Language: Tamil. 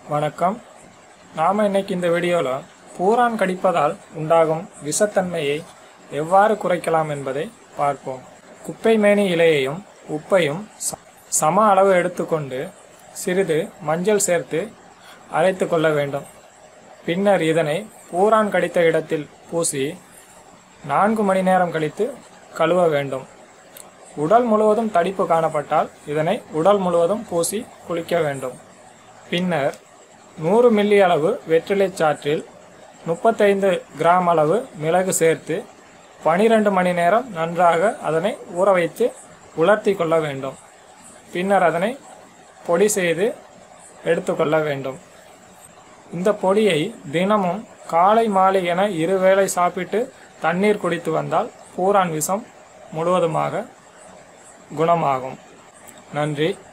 வணக்கம் நாம் இன்னைக்கு இந்த வீடியோவில் பூரான் கடிப்பதால் உண்டாகும் விஷத்தன்மையை எவ்வாறு குறைக்கலாம் என்பதை பார்ப்போம் குப்பை மேனி இலையையும் உப்பையும் ச- சம அளவு எடுத்துக்கொண்டு சிறிது மஞ்சள் சேர்த்து அரைத்து கொள்ள வேண்டும் பின்னர் இதனை பூரான் கடித்த இடத்தில் பூசி நான்கு மணி நேரம் கழித்து கழுவ வேண்டும் உடல் முழுவதும் தடிப்பு காணப்பட்டால் இதனை உடல் முழுவதும் பூசி குளிக்க வேண்டும் பின்னர் நூறு மில்லி அளவு வெற்றிலைச் சாற்றில் முப்பத்தைந்து கிராம் அளவு மிளகு சேர்த்து பனிரெண்டு மணி நேரம் நன்றாக அதனை ஊற வைத்து உலர்த்தி கொள்ள வேண்டும் பின்னர் அதனை பொடி செய்து எடுத்துக்கொள்ள வேண்டும் இந்த பொடியை தினமும் காலை மாலை என இருவேளை சாப்பிட்டு தண்ணீர் குடித்து வந்தால் பூரான் விஷம் முழுவதுமாக குணமாகும் நன்றி